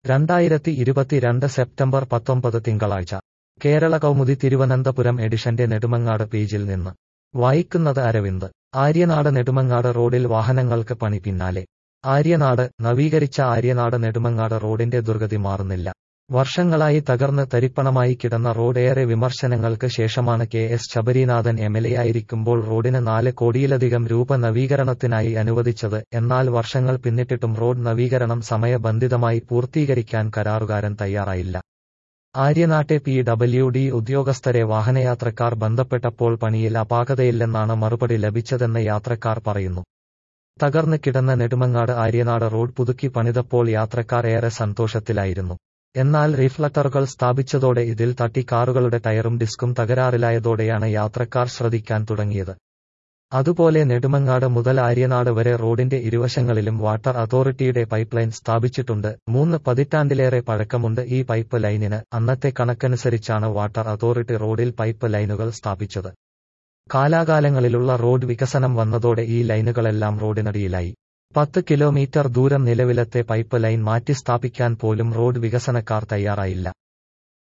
രണ്ടായിരത്തി ഇരുപത്തിരണ്ട് സെപ്റ്റംബർ പത്തൊമ്പത് തിങ്കളാഴ്ച കേരള കൗമുദി തിരുവനന്തപുരം എഡിഷന്റെ നെടുമങ്ങാട് പേജിൽ നിന്ന് വായിക്കുന്നത് അരവിന്ദ് ആര്യനാട് നെടുമങ്ങാട് റോഡിൽ വാഹനങ്ങൾക്ക് പണി പിന്നാലെ ആര്യനാട് നവീകരിച്ച ആര്യനാട് നെടുമങ്ങാട് റോഡിന്റെ ദുർഗതി മാറുന്നില്ല വർഷങ്ങളായി തകർന്ന് തരിപ്പണമായി കിടന്ന റോഡ് ഏറെ വിമർശനങ്ങൾക്ക് ശേഷമാണ് K S Sabarinathan M L എയായിരിക്കുമ്പോൾ റോഡിന് നാല് കോടിയിലധികം രൂപ നവീകരണത്തിനായി അനുവദിച്ചത് എന്നാൽ വർഷങ്ങൾ പിന്നിട്ടിട്ടും റോഡ് നവീകരണം സമയബന്ധിതമായി പൂർത്തീകരിക്കാൻ കരാറുകാരൻ തയ്യാറായില്ല ആര്യനാട്ടെ പി ഡബ്ല്യു ഡി ഉദ്യോഗസ്ഥരെ വാഹനയാത്രക്കാർ ബന്ധപ്പെട്ടപ്പോൾ പണിയിൽ അപാകതയില്ലെന്നാണ് മറുപടി ലഭിച്ചതെന്ന് യാത്രക്കാർ പറയുന്നു തകർന്ന് കിടന്ന നെടുമങ്ങാട് ആര്യനാട് റോഡ് പുതുക്കി പണിതപ്പോൾ യാത്രക്കാർ ഏറെ സന്തോഷത്തിലായിരുന്നു എന്നാൽ റിഫ്ലക്ടറുകൾ സ്ഥാപിച്ചതോടെ ഇതിൽ തട്ടി കാറുകളുടെ ടയറും ഡിസ്കും തകരാറിലായതോടെയാണ് യാത്രക്കാർ ശ്രദ്ധിക്കാൻ തുടങ്ങിയത് അതുപോലെ നെടുമങ്ങാട് മുതൽ ആര്യനാട് വരെ റോഡിന്റെ ഇരുവശങ്ങളിലും വാട്ടർ അതോറിറ്റിയുടെ പൈപ്പ് ലൈൻ സ്ഥാപിച്ചിട്ടുണ്ട് മൂന്ന് പതിറ്റാണ്ടിലേറെ പഴക്കമുണ്ട് ഈ പൈപ്പ് ലൈനിന് അന്നത്തെ കണക്കനുസരിച്ചാണ് വാട്ടർ അതോറിറ്റി റോഡിൽ പൈപ്പ് ലൈനുകൾ സ്ഥാപിച്ചത് കാലാകാലങ്ങളിലുള്ള റോഡ് വികസനം വന്നതോടെ ഈ ലൈനുകളെല്ലാം റോഡിനടിയിലായി പത്ത് കിലോമീറ്റർ ദൂരം നിലവിലത്തെ പൈപ്പ് ലൈൻ മാറ്റി സ്ഥാപിക്കാൻ പോലും റോഡ് വികസനക്കാർ തയ്യാറായില്ല